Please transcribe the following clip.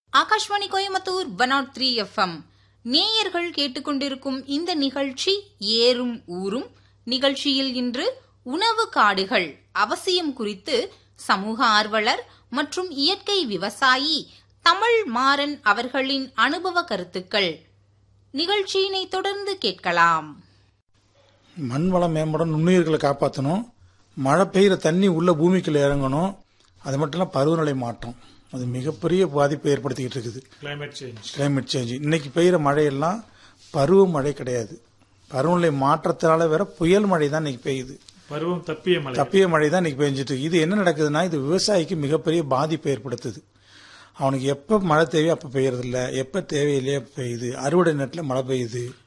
Akashvani Coimbatore one nought three FM நேயர்கள் கேட்டுக்கொண்டிருக்கும் இந்த நிகழ்ச்சி ஏறும் ஊரும் நிகழ்ச்சியில் இன்று உணவு காடுகள் அவசியம் குறித்து சமூக ஆர்வலர் மற்றும் இயற்கை விவசாயி தமிழ் மாறன் அவர்களின் அனுபவ கருத்துக்கள் நிகழ்ச்சியினை தொடர்ந்து கேட்கலாம் மண் வளம் மேம்படணும் நுண்ணுயிர்களை காப்பாற்றணும் மழை பெய்கிற தண்ணி உள்ள பூமிக்குள்ள இறங்கணும் அது மட்டும் இல்ல பருவநிலை மாற்றம் அது மிகப்பெரிய பாதிப்பை ஏற்படுத்திக்கிட்டு இருக்குது climate change. கிளைமேட் சேஞ்ச் இன்னைக்கு பெய்கிற மழையெல்லாம் பருவ மழை கிடையாது பருவநிலை மாற்றத்தினால வேற புயல் மழை தான் இன்னைக்கு பெய்யுது பருவம் தப்பிய மழை தப்பிய மழை தான் இன்னைக்கு பெஞ்சிட்டு இருக்கு. இது என்ன நடக்குதுன்னா இது விவசாயிக்கு மிகப்பெரிய பாதிப்பை ஏற்படுத்துது அவனுக்கு எப்ப மழை தேவையோ அப்ப பெய்யறது இல்ல எப்ப தேவையில்லையோ அப்ப பெய்யுது அறுவடை நேரத்துல மழை பெய்யுது